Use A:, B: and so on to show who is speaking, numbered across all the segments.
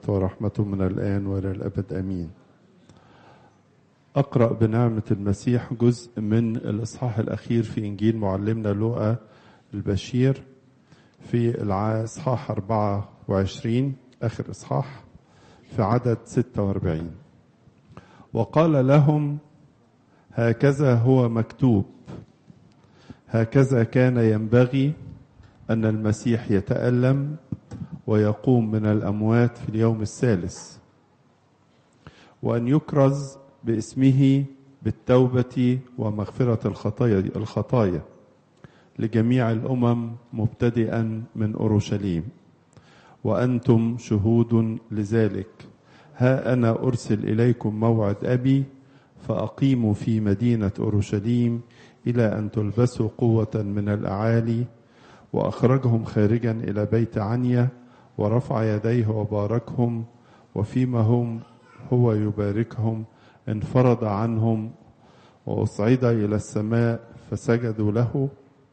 A: نعمته ورحمته من الآن وإلى الأبد آمين أقرأ بنعمة المسيح جزء من الإصحاح الأخير في إنجيل معلمنا لوقا البشير في الإصحاح 24 آخر إصحاح في عدد 46 وقال لهم هكذا هو مكتوب هكذا كان ينبغي أن المسيح يتألم ويقوم من الأموات في اليوم الثالث وأن يكرز باسمه بالتوبة ومغفرة الخطايا الخطايا لجميع الأمم مبتدئا من أورشليم وأنتم شهود لذلك ها أنا أرسل إليكم موعد أبي فأقيموا في مدينة أورشليم إلى أن تلبسوا قوة من الأعالي وأخرجهم خارجا إلى بيت عنيا ورفع يديه وباركهم وفيما هم هو يباركهم انفرض عنهم وأصعد إلى السماء فسجدوا له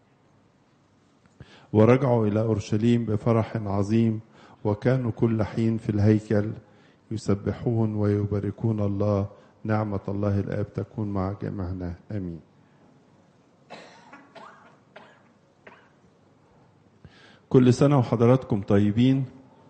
A: ورجعوا إلى أورشليم بفرح عظيم وكانوا كل حين في الهيكل يسبحون ويباركون الله نعمة الله الآب تكون مع جميعنا آمين كل سنة وحضراتكم طيبين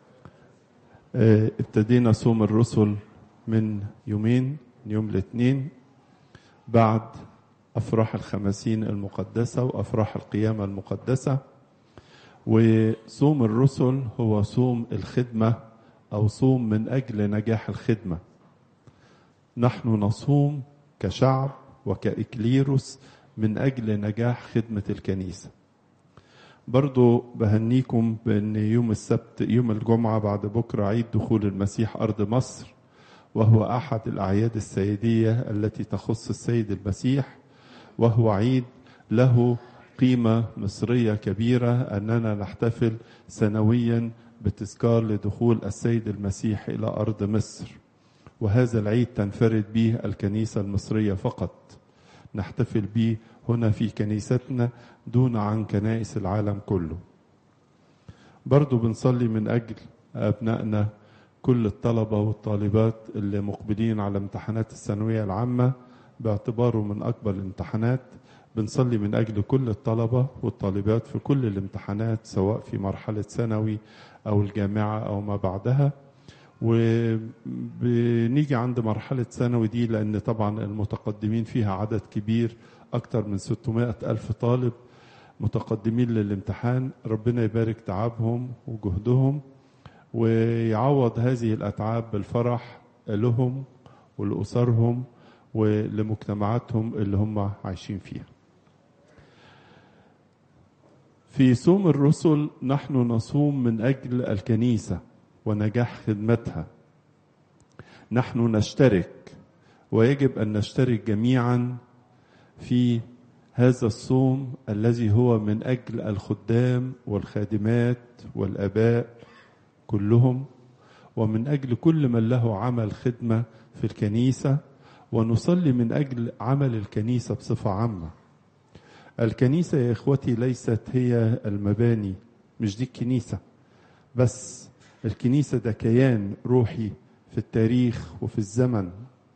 A: ابتدينا صوم الرسل من يومين يوم الاثنين بعد أفراح الخمسين المقدسة وأفراح القيامة المقدسة وصوم الرسل هو صوم الخدمة أو صوم من أجل نجاح الخدمة نحن نصوم كشعب وكإكليروس من أجل نجاح خدمة الكنيسة برضو بهنيكم بأن يوم السبت يوم الجمعة بعد بكرة عيد دخول المسيح أرض مصر وهو أحد الأعياد السيدية التي تخص السيد المسيح وهو عيد له قيمة مصرية كبيرة أننا نحتفل سنويا بتذكار لدخول السيد المسيح إلى أرض مصر وهذا العيد تنفرد به الكنيسة المصرية فقط نحتفل به هنا في كنيستنا دون عن كنائس العالم كله برضو بنصلي من أجل أبنائنا كل الطلبة والطالبات اللي مقبلين على امتحانات الثانوية العامة باعتباره من أكبر الامتحانات بنصلي من أجل كل الطلبة والطالبات في كل الامتحانات سواء في مرحلة ثانوي أو الجامعة أو ما بعدها وبنيجي عند مرحلة ثانوي دي لأن طبعا المتقدمين فيها عدد كبير أكثر من 600 ألف طالب متقدمين للامتحان ربنا يبارك تعبهم وجهدهم ويعوض هذه الأتعاب بالفرح لهم ولأسرهم ولمجتمعاتهم اللي هم عايشين فيها في صوم الرسل نحن نصوم من أجل الكنيسة ونجاح خدمتها نحن نشترك ويجب أن نشترك جميعا في هذا الصوم الذي هو من أجل الخدام والخادمات والآباء كلهم ومن أجل كل من له عمل خدمة في الكنيسة ونصلي من أجل عمل الكنيسة بصفة عامة الكنيسة يا إخوتي ليست هي المباني مش دي الكنيسة بس الكنيسة ده كيان روحي في التاريخ وفي الزمن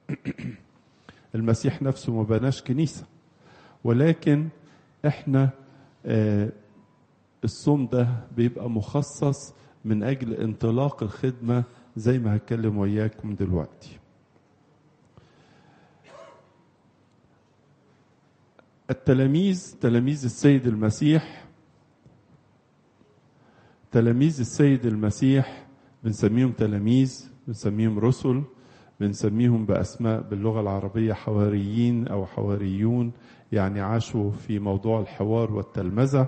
A: المسيح نفسه ما بناش كنيسة ولكن احنا آه الصوم ده بيبقى مخصص من أجل انطلاق الخدمة زي ما هتكلم وياكم دلوقتي التلاميذ تلاميذ السيد المسيح تلاميذ السيد المسيح بنسميهم تلاميذ بنسميهم رسل بنسميهم بأسماء باللغة العربية حواريين أو حواريون يعني عاشوا في موضوع الحوار والتلمذة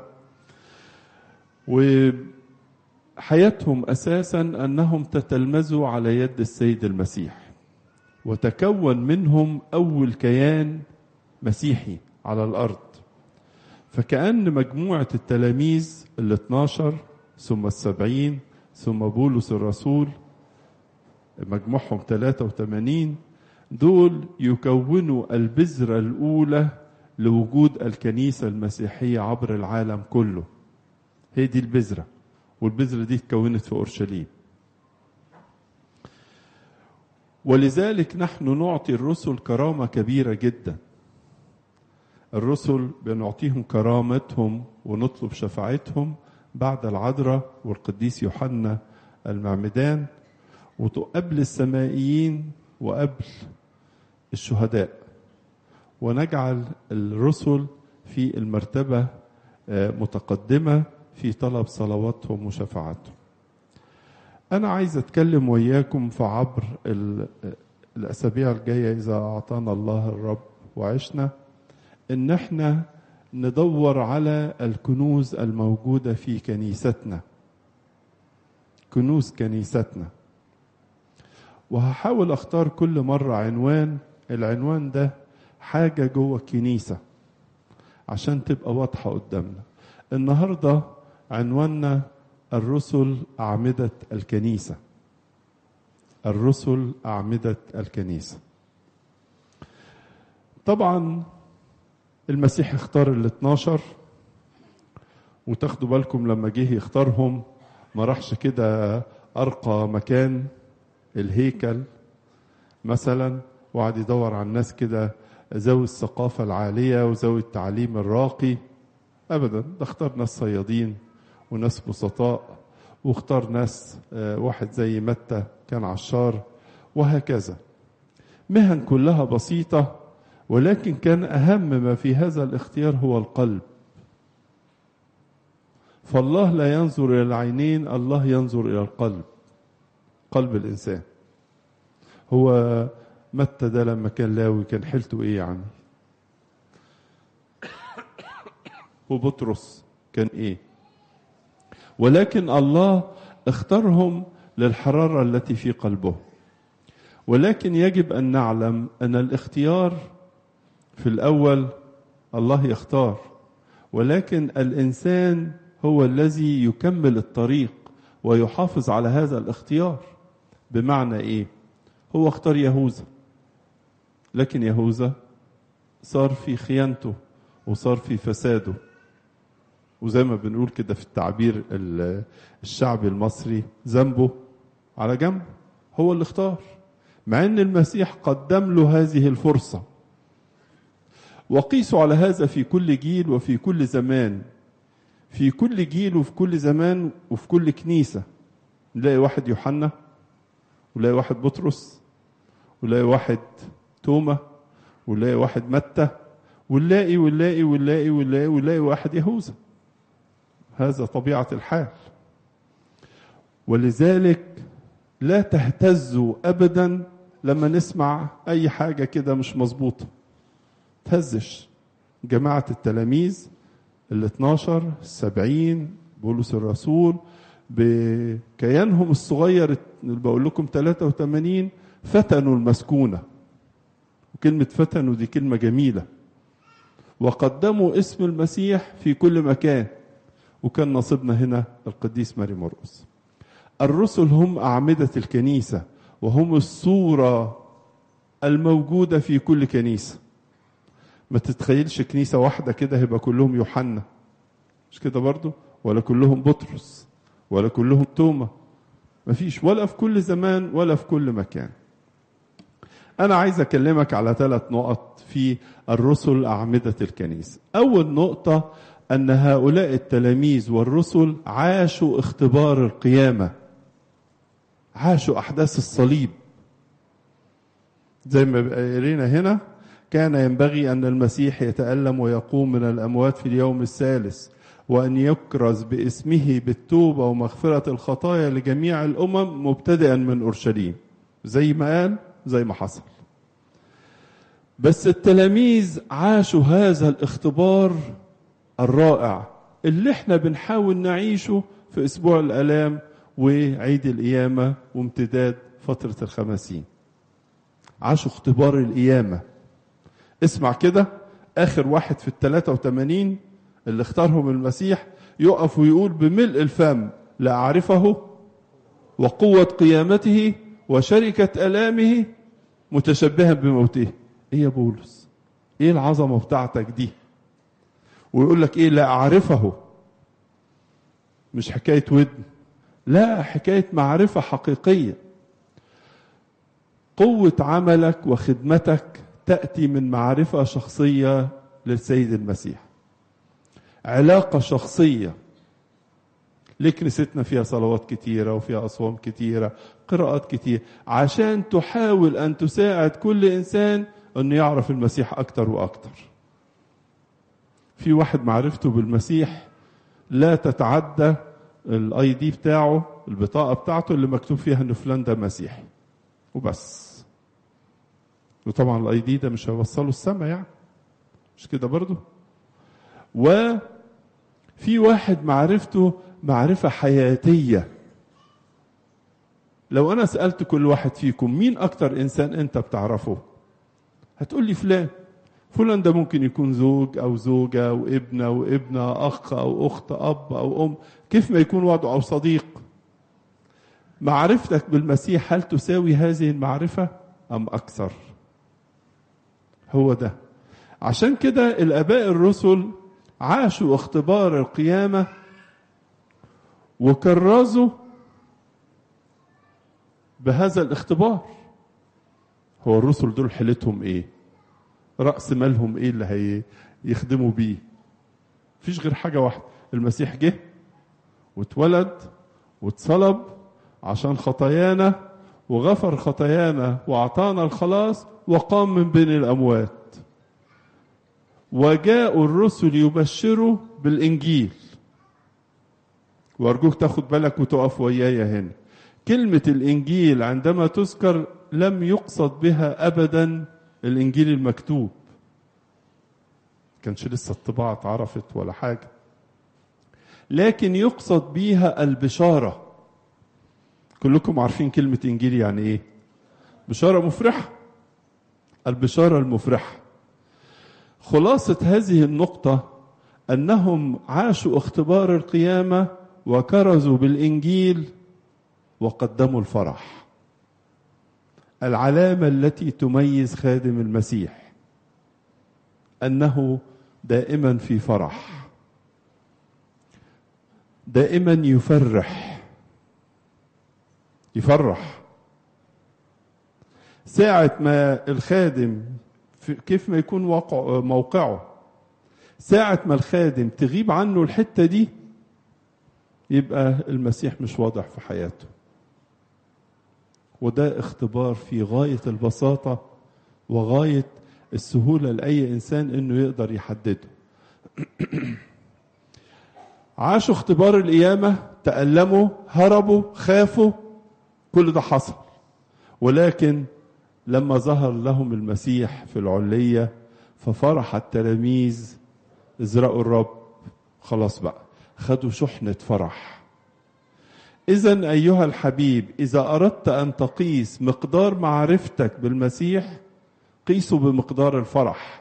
A: وحياتهم أساسا أنهم تتلمذوا على يد السيد المسيح وتكون منهم أول كيان مسيحي على الأرض فكأن مجموعة التلاميذ ال 12 ثم السبعين ثم بولس الرسول مجموعهم 83 دول يكونوا البذرة الأولى لوجود الكنيسة المسيحية عبر العالم كله هي دي البذرة والبذرة دي اتكونت في أورشليم ولذلك نحن نعطي الرسل كرامة كبيرة جدا الرسل بنعطيهم كرامتهم ونطلب شفاعتهم بعد العذراء والقديس يوحنا المعمدان وقبل السمائيين وقبل الشهداء ونجعل الرسل في المرتبة متقدمة في طلب صلواتهم وشفاعتهم أنا عايز أتكلم وياكم في عبر الأسابيع الجاية إذا أعطانا الله الرب وعشنا إن إحنا ندور على الكنوز الموجودة في كنيستنا كنوز كنيستنا وهحاول أختار كل مرة عنوان العنوان ده حاجة جوه الكنيسة عشان تبقى واضحة قدامنا النهاردة عنواننا الرسل أعمدة الكنيسة الرسل أعمدة الكنيسة طبعا المسيح اختار ال 12 وتاخدوا بالكم لما جه يختارهم ما راحش كده أرقى مكان الهيكل مثلا وقعد يدور على الناس كده ذوي الثقافة العالية وذوي التعليم الراقي أبدا ده اختار ناس صيادين وناس بسطاء واختار ناس واحد زي متى كان عشار وهكذا مهن كلها بسيطة ولكن كان أهم ما في هذا الاختيار هو القلب فالله لا ينظر إلى العينين الله ينظر إلى القلب قلب الإنسان هو متى ده لما كان لاوي كان حيلته إيه يعني وبطرس كان إيه ولكن الله اختارهم للحرارة التي في قلبه ولكن يجب أن نعلم أن الاختيار في الأول الله يختار ولكن الإنسان هو الذي يكمل الطريق ويحافظ على هذا الاختيار بمعنى إيه هو اختار يهوذا لكن يهوذا صار في خيانته وصار في فساده وزي ما بنقول كده في التعبير الشعبي المصري ذنبه على جنب هو اللي اختار مع ان المسيح قدم له هذه الفرصه وقيسوا على هذا في كل جيل وفي كل زمان في كل جيل وفي كل زمان وفي كل كنيسه نلاقي واحد يوحنا ونلاقي واحد بطرس ونلاقي واحد توما ونلاقي واحد متى ونلاقي ونلاقي ونلاقي ونلاقي ونلاقي واحد يهوذا هذا طبيعة الحال ولذلك لا تهتزوا أبدا لما نسمع أي حاجة كده مش مظبوطة تهزش جماعة التلاميذ ال 12 السبعين بولس الرسول بكيانهم الصغير اللي بقول لكم 83 فتنوا المسكونة وكلمة فتنوا دي كلمة جميلة وقدموا اسم المسيح في كل مكان وكان نصيبنا هنا القديس ماري مرقس الرسل هم أعمدة الكنيسة وهم الصورة الموجودة في كل كنيسة ما تتخيلش كنيسة واحدة كده هيبقى كلهم يوحنا مش كده برضو ولا كلهم بطرس ولا كلهم توما مفيش ولا في كل زمان ولا في كل مكان أنا عايز أكلمك على ثلاث نقط في الرسل أعمدة الكنيسة أول نقطة أن هؤلاء التلاميذ والرسل عاشوا اختبار القيامة عاشوا أحداث الصليب زي ما قرينا هنا كان ينبغي أن المسيح يتألم ويقوم من الأموات في اليوم الثالث وأن يكرز باسمه بالتوبة ومغفرة الخطايا لجميع الأمم مبتدئا من أورشليم زي ما قال زي ما حصل بس التلاميذ عاشوا هذا الاختبار الرائع اللي احنا بنحاول نعيشه في اسبوع الالام وعيد القيامه وامتداد فتره الخمسين عاشوا اختبار القيامه اسمع كده اخر واحد في الثلاثة وثمانين اللي اختارهم المسيح يقف ويقول بملء الفم لا اعرفه وقوة قيامته وشركة الامه متشبها بموته ايه يا بولس ايه العظمة بتاعتك دي ويقول لك ايه لا اعرفه مش حكايه ودن لا حكايه معرفه حقيقيه قوة عملك وخدمتك تأتي من معرفة شخصية للسيد المسيح علاقة شخصية ليه كنيستنا فيها صلوات كتيرة وفيها أصوام كتيرة قراءات كتير عشان تحاول أن تساعد كل إنسان أنه يعرف المسيح أكتر وأكتر في واحد معرفته بالمسيح لا تتعدى الاي دي بتاعه البطاقة بتاعته اللي مكتوب فيها ان فلان ده مسيحي وبس وطبعا الاي دي ده مش هيوصله السما يعني مش كده برضه وفي واحد معرفته معرفة حياتية لو انا سألت كل واحد فيكم مين اكتر انسان انت بتعرفه هتقول لي فلان فلان ده ممكن يكون زوج او زوجة وابنة وابنة اخ او اخت اب او ام كيف ما يكون وضعه او صديق معرفتك بالمسيح هل تساوي هذه المعرفة ام اكثر هو ده عشان كده الاباء الرسل عاشوا اختبار القيامة وكرزوا بهذا الاختبار هو الرسل دول حيلتهم ايه رأس مالهم ايه اللي هي يخدموا بيه مفيش غير حاجة واحدة المسيح جه واتولد واتصلب عشان خطايانا وغفر خطايانا واعطانا الخلاص وقام من بين الاموات وجاءوا الرسل يبشروا بالانجيل وارجوك تاخد بالك وتقف ويايا هنا كلمة الانجيل عندما تذكر لم يقصد بها ابدا الانجيل المكتوب كانش لسه الطباعة اتعرفت ولا حاجة لكن يقصد بيها البشارة كلكم عارفين كلمة انجيل يعني ايه بشارة مفرحة البشارة المفرحة خلاصة هذه النقطة أنهم عاشوا اختبار القيامة وكرزوا بالإنجيل وقدموا الفرح العلامة التي تميز خادم المسيح أنه دائما في فرح دائما يفرح يفرح ساعة ما الخادم كيف ما يكون واقع موقعه ساعة ما الخادم تغيب عنه الحتة دي يبقى المسيح مش واضح في حياته وده اختبار في غاية البساطة وغاية السهولة لأي إنسان إنه يقدر يحدده عاشوا اختبار القيامة تألموا هربوا خافوا كل ده حصل ولكن لما ظهر لهم المسيح في العلية ففرح التلاميذ ازرقوا الرب خلاص بقى خدوا شحنة فرح إذا أيها الحبيب إذا أردت أن تقيس مقدار معرفتك بالمسيح قيسه بمقدار الفرح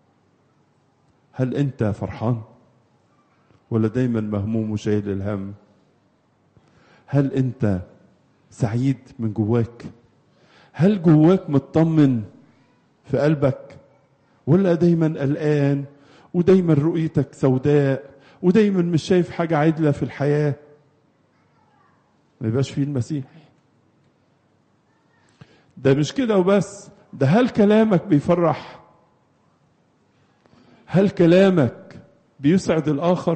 A: هل أنت فرحان ولا دايما مهموم وشايل الهم هل أنت سعيد من جواك هل جواك مطمن في قلبك ولا دايما قلقان ودايما رؤيتك سوداء ودايما مش شايف حاجة عدلة في الحياة ما يبقاش فيه المسيح ده مش كده وبس ده هل كلامك بيفرح هل كلامك بيسعد الآخر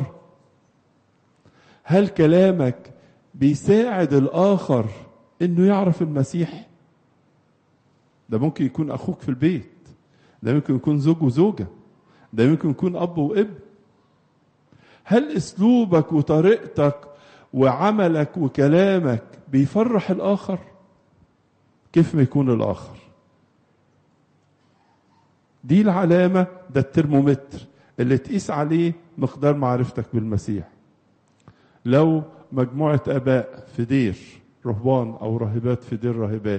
A: هل كلامك بيساعد الآخر إنه يعرف المسيح ده ممكن يكون أخوك في البيت ده ممكن يكون زوج وزوجة ده ممكن يكون أب وابن هل أسلوبك وطريقتك وعملك وكلامك بيفرح الآخر كيف ما يكون الآخر دي العلامة ده الترمومتر اللي تقيس عليه مقدار معرفتك بالمسيح لو مجموعة آباء في دير رهبان أو راهبات في دير راهبات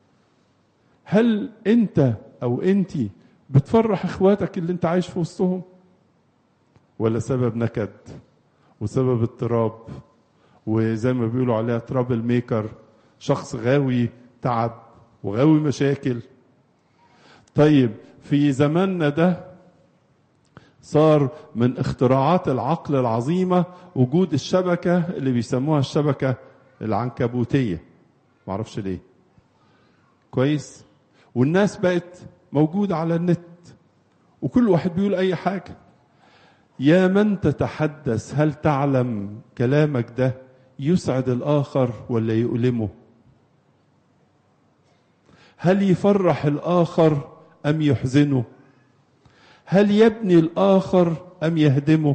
A: هل أنت أو أنت بتفرح إخواتك اللي أنت عايش في وسطهم ولا سبب نكد وسبب اضطراب وزي ما بيقولوا عليها ترابل ميكر شخص غاوي تعب وغاوي مشاكل طيب في زماننا ده صار من اختراعات العقل العظيمة وجود الشبكة اللي بيسموها الشبكة العنكبوتية معرفش ليه كويس والناس بقت موجودة على النت وكل واحد بيقول أي حاجة يا من تتحدث هل تعلم كلامك ده يسعد الآخر ولا يؤلمه هل يفرح الآخر أم يحزنه هل يبني الآخر أم يهدمه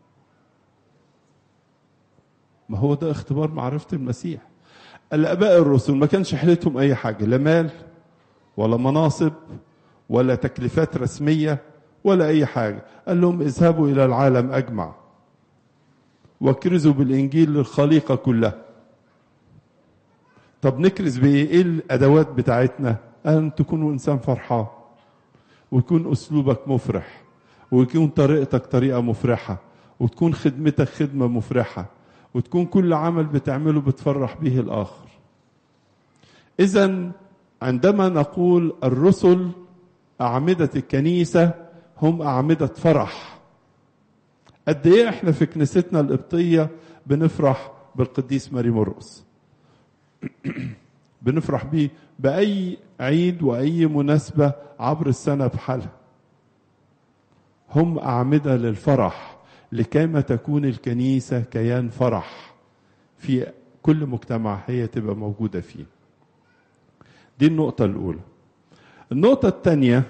A: ما هو ده اختبار معرفة المسيح الآباء الرسل ما كانش حيلتهم أي حاجة لا مال ولا مناصب ولا تكليفات رسمية ولا أي حاجة قال لهم اذهبوا إلى العالم أجمع واكرزوا بالإنجيل للخليقة كلها طب نكرز بإيه؟ إيه الأدوات بتاعتنا؟ أن تكونوا إنسان فرحان ويكون أسلوبك مفرح ويكون طريقتك طريقة مفرحة وتكون خدمتك خدمة مفرحة وتكون كل عمل بتعمله بتفرح به الآخر إذا عندما نقول الرسل أعمدة الكنيسة هم أعمدة فرح قد إيه إحنا في كنيستنا القبطية بنفرح بالقديس ماري مرقس بنفرح بيه بأي عيد وأي مناسبة عبر السنة بحالها هم أعمدة للفرح لكيما تكون الكنيسة كيان فرح في كل مجتمع هي تبقى موجودة فيه دي النقطة الأولى النقطة الثانية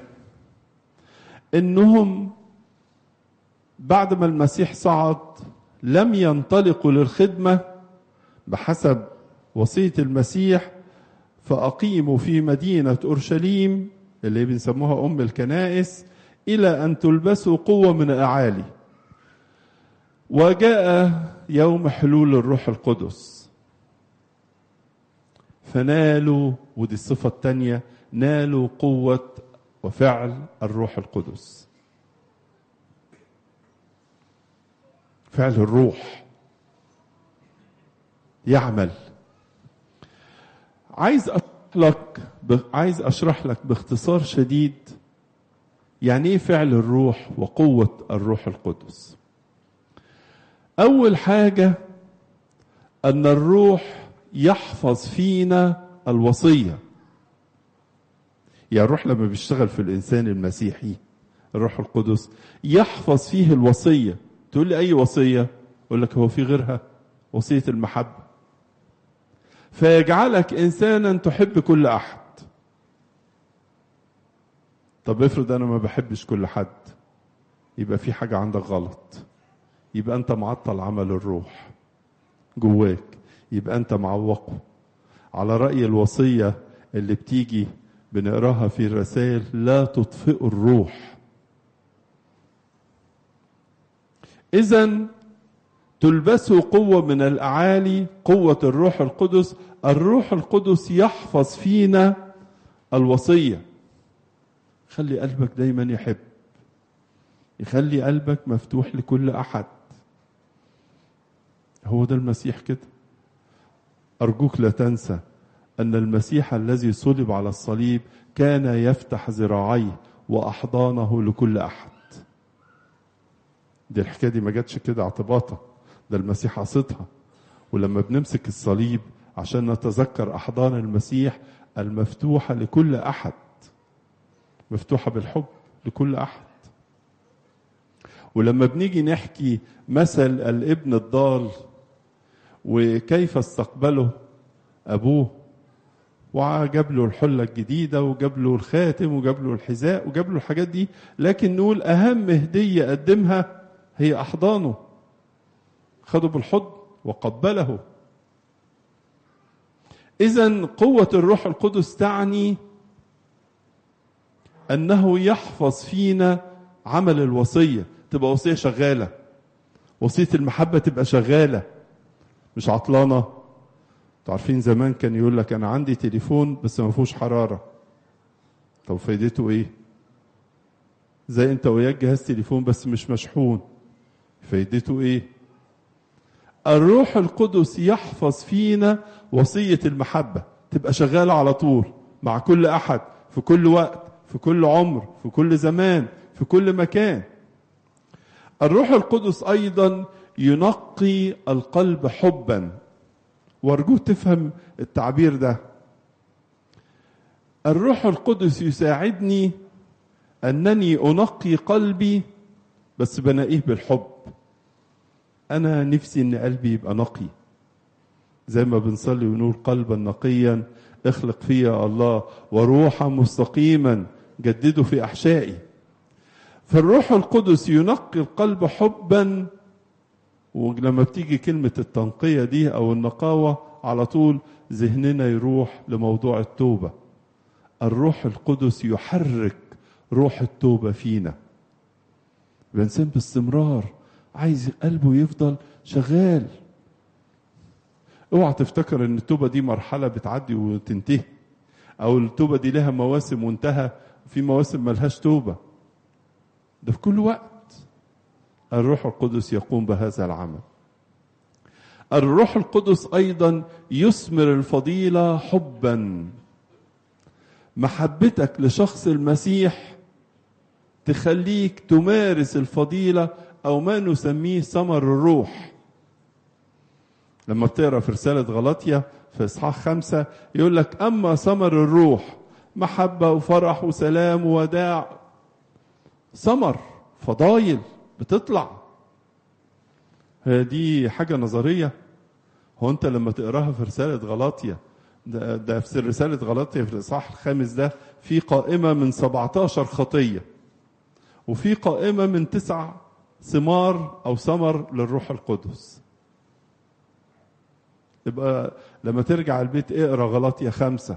A: إنهم بعد ما المسيح صعد لم ينطلقوا للخدمة بحسب وصية المسيح فأقيموا في مدينة أورشليم اللي بنسموها أم الكنائس إلى أن تلبسوا قوة من الأعالي وجاء يوم حلول الروح القدس فنالوا ودي الصفة الثانية نالوا قوة وفعل الروح القدس فعل الروح يعمل عايز أشرح لك عايز أشرح لك باختصار شديد يعني إيه فعل الروح وقوة الروح القدس أول حاجة أن الروح يحفظ فينا الوصية يعني الروح لما بيشتغل في الإنسان المسيحي الروح القدس يحفظ فيه الوصية تقول لي أي وصية أقول لك هو في غيرها وصية المحبة فيجعلك إنسانا تحب كل أحد طب افرض أنا ما بحبش كل حد يبقى في حاجة عندك غلط يبقى أنت معطل عمل الروح جواك يبقى أنت معوقه على رأي الوصية اللي بتيجي بنقراها في الرسائل لا تطفئوا الروح إذا تلبسوا قوة من الأعالي قوة الروح القدس الروح القدس يحفظ فينا الوصية خلي قلبك دايما يحب يخلي قلبك مفتوح لكل أحد هو ده المسيح كده أرجوك لا تنسى أن المسيح الذي صلب على الصليب كان يفتح ذراعيه وأحضانه لكل أحد دي الحكاية دي ما جاتش كده اعتباطا ده المسيح قصدها ولما بنمسك الصليب عشان نتذكر أحضان المسيح المفتوحة لكل أحد مفتوحة بالحب لكل أحد ولما بنيجي نحكي مثل الابن الضال وكيف استقبله أبوه وجاب له الحلة الجديدة وجاب له الخاتم وجاب له الحذاء وجاب له الحاجات دي لكن نقول أهم هدية قدمها هي أحضانه خده بالحضن وقبله إذا قوة الروح القدس تعني أنه يحفظ فينا عمل الوصية تبقى وصية شغالة وصية المحبة تبقى شغالة مش عطلانة عارفين زمان كان يقول لك أنا عندي تليفون بس ما فيهوش حرارة طب فايدته إيه؟ زي أنت وياك جهاز تليفون بس مش مشحون فايدته إيه؟ الروح القدس يحفظ فينا وصية المحبة تبقى شغالة على طول مع كل أحد في كل وقت في كل عمر في كل زمان في كل مكان الروح القدس أيضا ينقي القلب حبا وارجوك تفهم التعبير ده الروح القدس يساعدني انني انقي قلبي بس بنقيه بالحب انا نفسي ان قلبي يبقى نقي زي ما بنصلي ونقول قلبا نقيا اخلق فيا الله وروحا مستقيما جدده في احشائي فالروح القدس ينقي القلب حبا ولما بتيجي كلمة التنقية دي أو النقاوة على طول ذهننا يروح لموضوع التوبة الروح القدس يحرك روح التوبة فينا الإنسان باستمرار عايز قلبه يفضل شغال اوعى تفتكر ان التوبة دي مرحلة بتعدي وتنتهي او التوبة دي لها مواسم وانتهى في مواسم ملهاش توبة ده في كل وقت الروح القدس يقوم بهذا العمل الروح القدس ايضا يثمر الفضيله حبا محبتك لشخص المسيح تخليك تمارس الفضيله او ما نسميه ثمر الروح لما بتقرا في رساله غلطيا في اصحاح خمسه يقول لك اما ثمر الروح محبه وفرح وسلام ووداع ثمر فضايل بتطلع هي دي حاجة نظرية هو أنت لما تقراها في رسالة غلاطيا ده, ده في رسالة غلاطيا في الإصحاح الخامس ده في قائمة من 17 خطية وفي قائمة من تسع ثمار أو ثمر للروح القدس يبقى لما ترجع البيت اقرا غلاطيا خمسة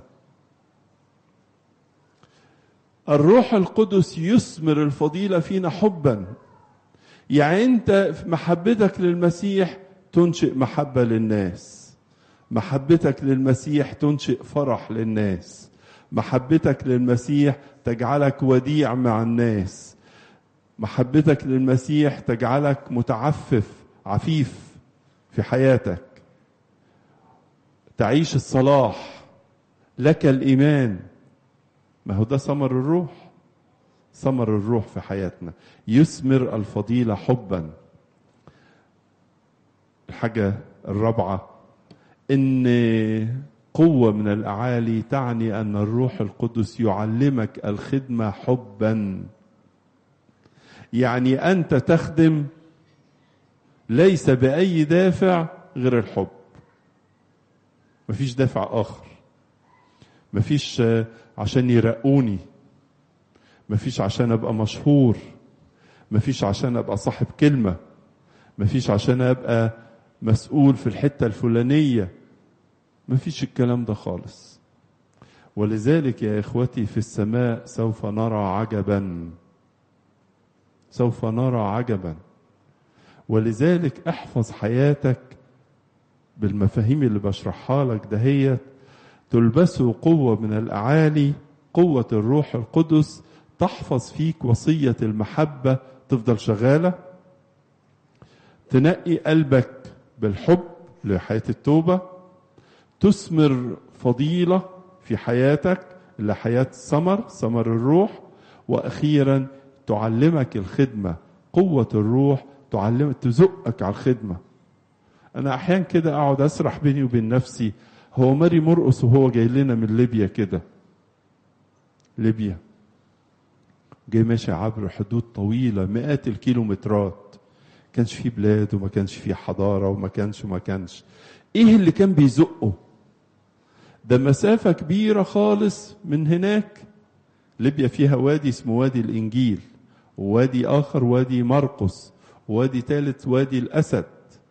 A: الروح القدس يثمر الفضيلة فينا حبا يعني انت في محبتك للمسيح تنشئ محبة للناس محبتك للمسيح تنشئ فرح للناس محبتك للمسيح تجعلك وديع مع الناس محبتك للمسيح تجعلك متعفف عفيف في حياتك تعيش الصلاح لك الايمان ما هو ده ثمر الروح ثمر الروح في حياتنا يثمر الفضيلة حبا الحاجة الرابعة إن قوة من الأعالي تعني أن الروح القدس يعلمك الخدمة حبا يعني أنت تخدم ليس بأي دافع غير الحب مفيش دافع آخر مفيش عشان يرقوني مفيش عشان ابقى مشهور مفيش عشان ابقى صاحب كلمة مفيش عشان ابقى مسؤول في الحتة الفلانية مفيش الكلام ده خالص ولذلك يا اخوتي في السماء سوف نرى عجبا سوف نرى عجبا ولذلك احفظ حياتك بالمفاهيم اللي بشرحها لك دهيت تلبسه قوة من الأعالي قوة الروح القدس تحفظ فيك وصية المحبة تفضل شغالة تنقي قلبك بالحب لحياة التوبة تثمر فضيلة في حياتك اللي حياة الثمر ثمر الروح وأخيرا تعلمك الخدمة قوة الروح تعلمك تزقك على الخدمة أنا أحيانا كده أقعد أسرح بيني وبين نفسي هو ماري مرقس وهو جاي لنا من ليبيا كده ليبيا جاي ماشي عبر حدود طويلة مئات الكيلومترات كانش فيه بلاد وما كانش فيه حضارة وما كانش وما كانش ايه اللي كان بيزقه ده مسافة كبيرة خالص من هناك ليبيا فيها وادي اسمه وادي الإنجيل ووادي آخر وادي مرقس ووادي ثالث وادي الأسد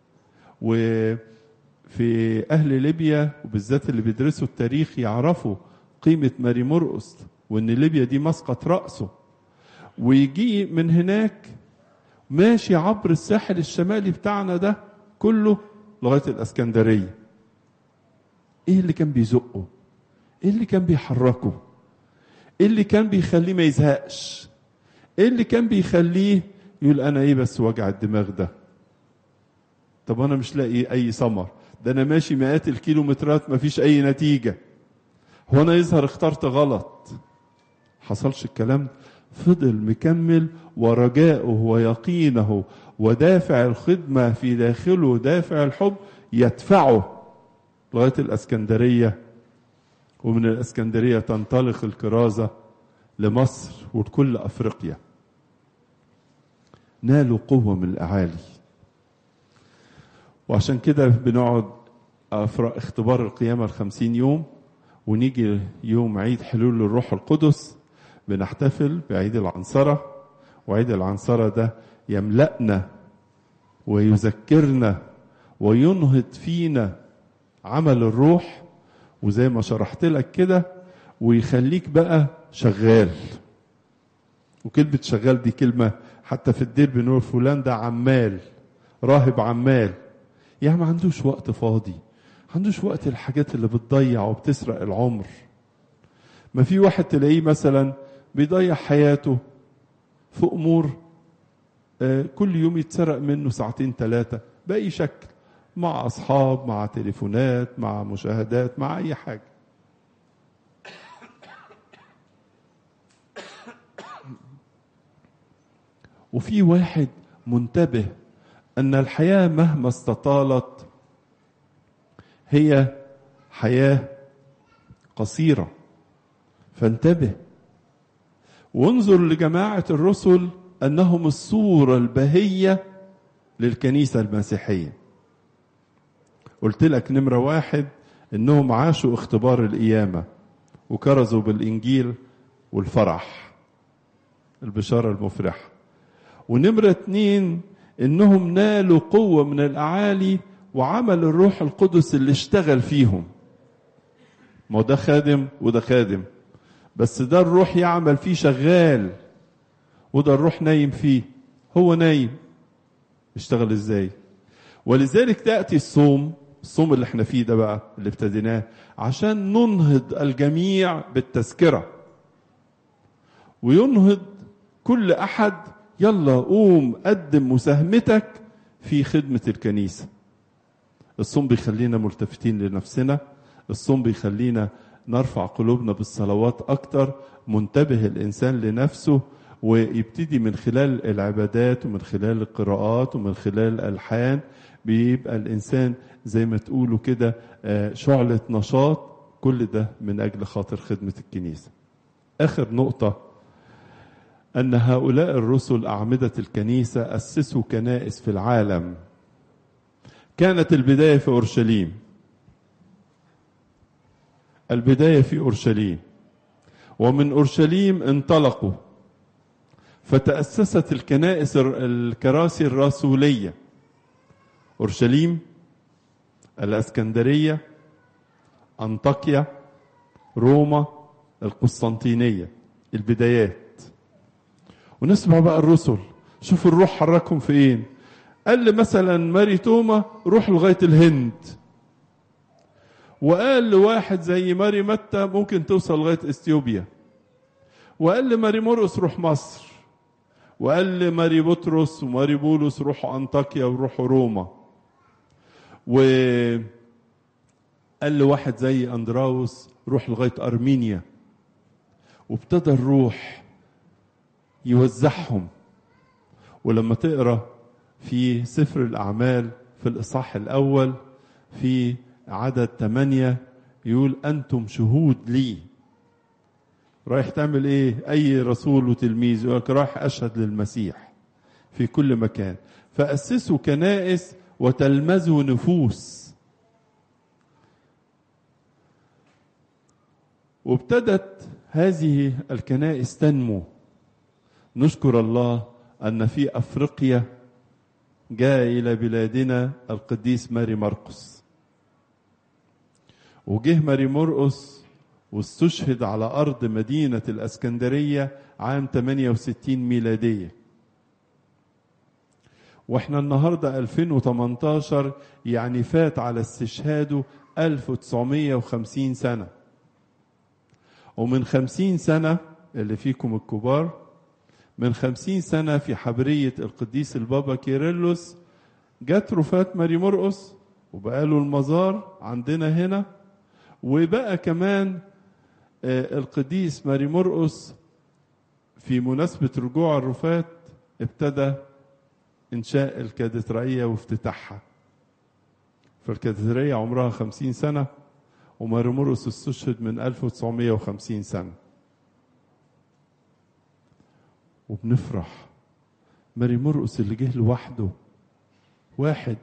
A: وفي أهل ليبيا وبالذات اللي بيدرسوا التاريخ يعرفوا قيمة ماري مرقس وإن ليبيا دي مسقط رأسه ويجي من هناك ماشي عبر الساحل الشمالي بتاعنا ده كله لغاية الأسكندرية ايه اللي كان بيزقه ايه اللي كان بيحركه ايه اللي كان بيخليه ما يزهقش ايه اللي كان بيخليه يقول انا ايه بس وجع الدماغ ده طب انا مش لاقي اي ثمر ده انا ماشي مئات الكيلومترات ما فيش اي نتيجة هو انا يظهر اخترت غلط حصلش الكلام فضل مكمل ورجاؤه ويقينه ودافع الخدمة في داخله دافع الحب يدفعه لغاية الأسكندرية ومن الاسكندريه تنطلق الكرازه لمصر ولكل افريقيا نالوا قوه من الاعالي وعشان كده بنقعد اختبار القيامه الخمسين يوم ونيجي يوم عيد حلول الروح القدس بنحتفل بعيد العنصرة وعيد العنصرة ده يملأنا ويذكرنا وينهض فينا عمل الروح وزي ما شرحت لك كده ويخليك بقى شغال وكلمة شغال دي كلمة حتى في الدير بنقول فلان ده عمال راهب عمال يعني ما عندوش وقت فاضي ما عندوش وقت الحاجات اللي بتضيع وبتسرق العمر ما في واحد تلاقيه مثلا بيضيع حياته في امور كل يوم يتسرق منه ساعتين ثلاثه باي شكل مع اصحاب مع تليفونات مع مشاهدات مع اي حاجه وفي واحد منتبه ان الحياه مهما استطالت هي حياه قصيره فانتبه وانظر لجماعه الرسل انهم الصوره البهيه للكنيسه المسيحيه قلت لك نمره واحد انهم عاشوا اختبار القيامه وكرزوا بالانجيل والفرح البشاره المفرحه ونمره اتنين انهم نالوا قوه من الاعالي وعمل الروح القدس اللي اشتغل فيهم ما ده خادم وده خادم بس ده الروح يعمل فيه شغال وده الروح نايم فيه هو نايم اشتغل ازاي ولذلك تأتي الصوم الصوم اللي احنا فيه ده بقى اللي ابتديناه عشان ننهض الجميع بالتذكرة وينهض كل أحد يلا قوم قدم مساهمتك في خدمة الكنيسة الصوم بيخلينا ملتفتين لنفسنا الصوم بيخلينا نرفع قلوبنا بالصلوات أكتر منتبه الإنسان لنفسه ويبتدي من خلال العبادات ومن خلال القراءات ومن خلال الألحان بيبقى الإنسان زي ما تقولوا كده شعلة نشاط كل ده من أجل خاطر خدمة الكنيسة آخر نقطة أن هؤلاء الرسل أعمدة الكنيسة أسسوا كنائس في العالم كانت البداية في أورشليم البداية في أورشليم ومن أورشليم انطلقوا فتأسست الكنائس الكراسي الرسولية أورشليم الأسكندرية أنطاكيا روما القسطنطينية البدايات ونسمع بقى الرسل شوف الروح حركهم فين قال لي مثلا ماري توما روح لغاية الهند وقال لواحد زي ماري متى ممكن توصل لغاية اثيوبيا وقال لماري مرقس روح مصر وقال لماري بطرس وماري بولس روحوا انطاكيا وروحوا روما وقال لواحد زي اندراوس روح لغايه ارمينيا وابتدى الروح يوزعهم ولما تقرا في سفر الاعمال في الاصحاح الاول في عدد ثمانية يقول أنتم شهود لي رايح تعمل ايه اي رسول وتلميذ يقول لك رايح اشهد للمسيح في كل مكان فاسسوا كنائس وتلمذوا نفوس وابتدت هذه الكنائس تنمو نشكر الله ان في افريقيا جاء الى بلادنا القديس ماري مرقس وجه ماري مرقس واستشهد على أرض مدينة الأسكندرية عام 68 ميلادية واحنا النهاردة 2018 يعني فات على استشهاده 1950 سنة ومن 50 سنة اللي فيكم الكبار من 50 سنة في حبرية القديس البابا كيرلس جت رفاة ماري مرقس وبقى له المزار عندنا هنا وبقى كمان القديس ماري مرقس في مناسبة رجوع الرفات ابتدى إنشاء الكاتدرائية وافتتاحها فالكاتدرائية عمرها خمسين سنة وماري مرقس استشهد من 1950 سنة وبنفرح ماري مرقس اللي جه لوحده واحد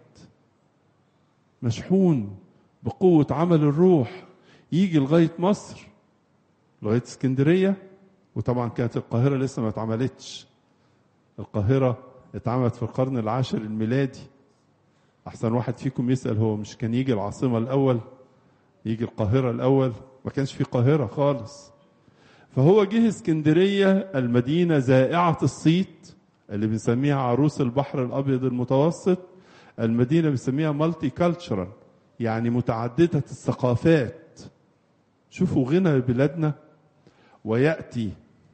A: مشحون بقوة عمل الروح يجي لغاية مصر لغاية اسكندرية وطبعا كانت القاهرة لسه ما اتعملتش القاهرة اتعملت في القرن العاشر الميلادي أحسن واحد فيكم يسأل هو مش كان يجي العاصمة الأول يجي القاهرة الأول ما كانش في قاهرة خالص فهو جه اسكندرية المدينة زائعة الصيت اللي بنسميها عروس البحر الأبيض المتوسط المدينة بنسميها مالتي كالتشرال يعني متعددة الثقافات شوفوا غنى بلادنا ويأتي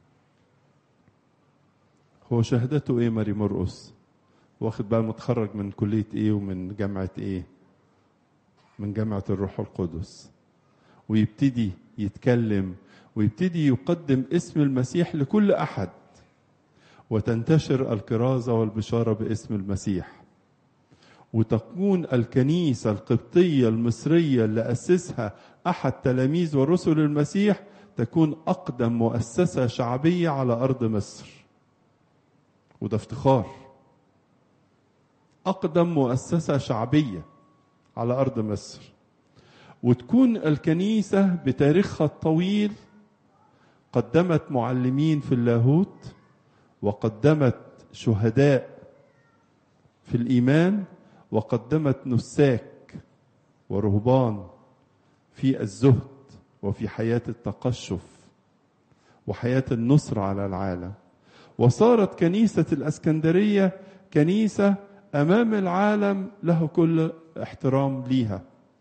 A: هو شهادته ايه ماري مرقس واخد بقى متخرج من كلية ايه ومن جامعة ايه من جامعة الروح القدس ويبتدي يتكلم ويبتدي يقدم اسم المسيح لكل احد وتنتشر الكرازة والبشارة باسم المسيح وتكون الكنيسة القبطية المصرية اللي أسسها أحد تلاميذ ورسل المسيح تكون أقدم مؤسسة شعبية على أرض مصر وده افتخار أقدم مؤسسة شعبية على أرض مصر وتكون الكنيسة بتاريخها الطويل قدمت معلمين في اللاهوت وقدمت شهداء في الإيمان وقدمت نساك ورهبان في الزهد وفي حياة التقشف وحياة النصر على العالم وصارت كنيسة الأسكندرية كنيسة أمام العالم له كل احترام ليها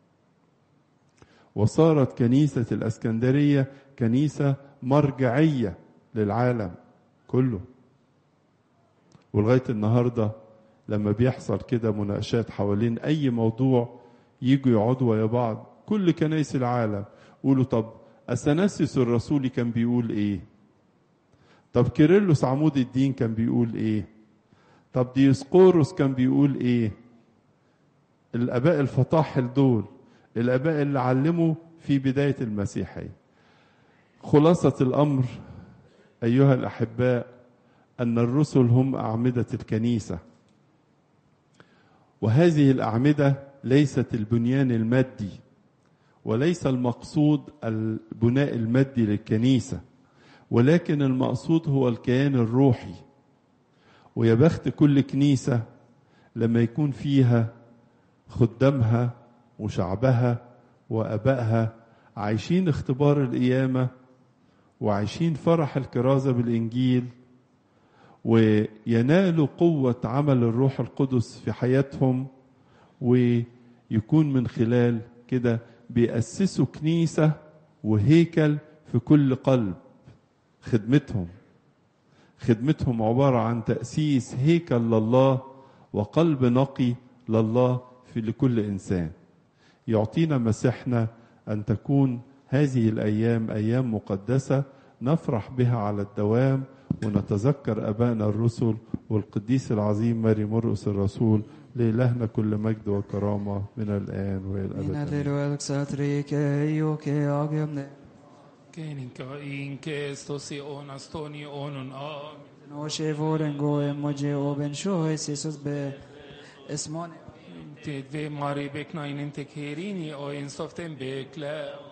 A: وصارت كنيسة الأسكندرية كنيسة مرجعية للعالم كله ولغاية النهاردة لما بيحصل كده مناقشات حوالين أي موضوع يجوا يقعدوا ويا بعض كل كنايس العالم يقولوا طب أثناسيوس الرسولي كان بيقول إيه؟ طب كيرلس عمود الدين كان بيقول إيه؟ طب ديسقوروس كان بيقول إيه؟ الآباء الفطاحل دول الآباء اللي علموا في بداية المسيحية خلاصة الأمر أيها الأحباء أن الرسل هم أعمدة الكنيسة وهذه الأعمدة ليست البنيان المادي وليس المقصود البناء المادي للكنيسة ولكن المقصود هو الكيان الروحي ويا بخت كل كنيسة لما يكون فيها خدامها وشعبها وأبائها عايشين اختبار القيامة وعايشين فرح الكرازة بالإنجيل وينالوا قوة عمل الروح القدس في حياتهم ويكون من خلال كده بيأسسوا كنيسة وهيكل في كل قلب خدمتهم خدمتهم عبارة عن تأسيس هيكل لله وقلب نقي لله في لكل إنسان يعطينا مسيحنا أن تكون هذه الأيام أيام مقدسة نفرح بها على الدوام ونتذكر أبائنا الرسل والقديس العظيم ماري مرقس الرسول لإلهنا كل مجد وكرامة من الآن وإلى
B: Minä
A: الأبد
B: teille satrike juke agemne.
C: Keninka inke stosi onas toni onon amin.
B: No shevoren go emoje oben shoy Jesus be esmone.
C: Te dve mari bekna in inte kerini o in soften bekle